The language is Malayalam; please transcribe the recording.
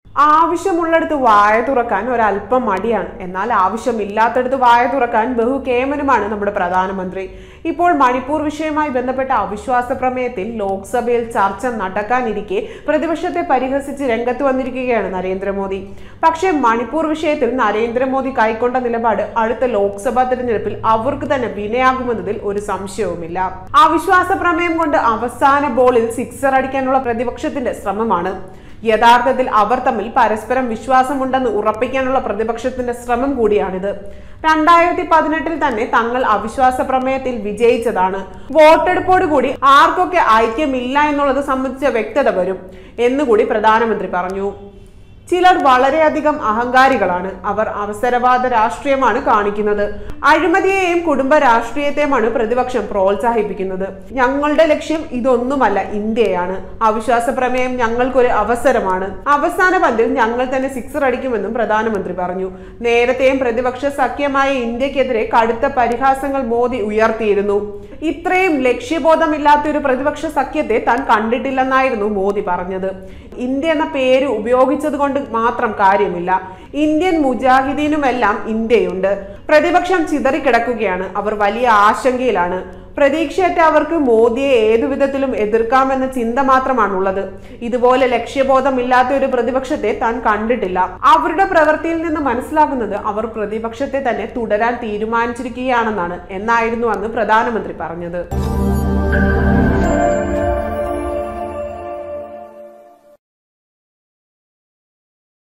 ആവശ്യമുള്ളിടത്ത് വായ തുറക്കാൻ ഒരല്പം മടിയാണ് എന്നാൽ ആവശ്യമില്ലാത്തടത്ത് വായ തുറക്കാൻ ബഹുകേമനുമാണ് നമ്മുടെ പ്രധാനമന്ത്രി ഇപ്പോൾ മണിപ്പൂർ വിഷയവുമായി ബന്ധപ്പെട്ട അവിശ്വാസ പ്രമേയത്തിൽ ലോക്സഭയിൽ ചർച്ച നടക്കാനിരിക്കെ പ്രതിപക്ഷത്തെ പരിഹസിച്ച് രംഗത്ത് വന്നിരിക്കുകയാണ് നരേന്ദ്രമോദി പക്ഷേ മണിപ്പൂർ വിഷയത്തിൽ നരേന്ദ്രമോദി കൈക്കൊണ്ട നിലപാട് അടുത്ത ലോക്സഭാ തെരഞ്ഞെടുപ്പിൽ അവർക്ക് തന്നെ വിനയാകുമെന്നതിൽ ഒരു സംശയവുമില്ല അവിശ്വാസ പ്രമേയം കൊണ്ട് അവസാന ബോളിൽ സിക്സർ അടിക്കാനുള്ള പ്രതിപക്ഷത്തിന്റെ ശ്രമമാണ് യഥാർത്ഥത്തിൽ അവർ തമ്മിൽ പരസ്പരം വിശ്വാസമുണ്ടെന്ന് ഉറപ്പിക്കാനുള്ള പ്രതിപക്ഷത്തിന്റെ ശ്രമം കൂടിയാണിത് രണ്ടായിരത്തി പതിനെട്ടിൽ തന്നെ തങ്ങൾ അവിശ്വാസ പ്രമേയത്തിൽ വിജയിച്ചതാണ് വോട്ടെടുപ്പോടുകൂടി ആർക്കൊക്കെ ഐക്യമില്ല എന്നുള്ളത് സംബന്ധിച്ച വ്യക്തത വരും എന്നുകൂടി പ്രധാനമന്ത്രി പറഞ്ഞു ചിലർ വളരെയധികം അഹങ്കാരികളാണ് അവർ അവസരവാദ രാഷ്ട്രീയമാണ് കാണിക്കുന്നത് അഴിമതിയെയും കുടുംബ രാഷ്ട്രീയത്തെയുമാണ് പ്രതിപക്ഷം പ്രോത്സാഹിപ്പിക്കുന്നത് ഞങ്ങളുടെ ലക്ഷ്യം ഇതൊന്നുമല്ല ഇന്ത്യയാണ് അവിശ്വാസ പ്രമേയം ഞങ്ങൾക്കൊരു അവസരമാണ് അവസാന പന്തിൽ ഞങ്ങൾ തന്നെ സിക്സർ അടിക്കുമെന്നും പ്രധാനമന്ത്രി പറഞ്ഞു നേരത്തെയും പ്രതിപക്ഷ സഖ്യമായ ഇന്ത്യക്കെതിരെ കടുത്ത പരിഹാസങ്ങൾ മോദി ഉയർത്തിയിരുന്നു ഇത്രയും ലക്ഷ്യബോധമില്ലാത്ത ഒരു പ്രതിപക്ഷ സഖ്യത്തെ താൻ കണ്ടിട്ടില്ലെന്നായിരുന്നു മോദി പറഞ്ഞത് ഇന്ത്യ എന്ന പേര് ഉപയോഗിച്ചത് കൊണ്ട് മാത്രം കാര്യമില്ല ഇന്ത്യൻ മുജാഹിദീനുമെല്ലാം ഇന്ത്യയുണ്ട് പ്രതിപക്ഷം ചിതറിക്കിടക്കുകയാണ് അവർ വലിയ ആശങ്കയിലാണ് പ്രതീക്ഷയറ്റ അവർക്ക് മോദിയെ ഏതു വിധത്തിലും എതിർക്കാമെന്ന ചിന്ത മാത്രമാണുള്ളത് ഇതുപോലെ ലക്ഷ്യബോധമില്ലാത്ത ഒരു പ്രതിപക്ഷത്തെ താൻ കണ്ടിട്ടില്ല അവരുടെ പ്രവൃത്തിയിൽ നിന്ന് മനസ്സിലാകുന്നത് അവർ പ്രതിപക്ഷത്തെ തന്നെ തുടരാൻ തീരുമാനിച്ചിരിക്കുകയാണെന്നാണ് എന്നായിരുന്നു അന്ന് പ്രധാനമന്ത്രി പറഞ്ഞത്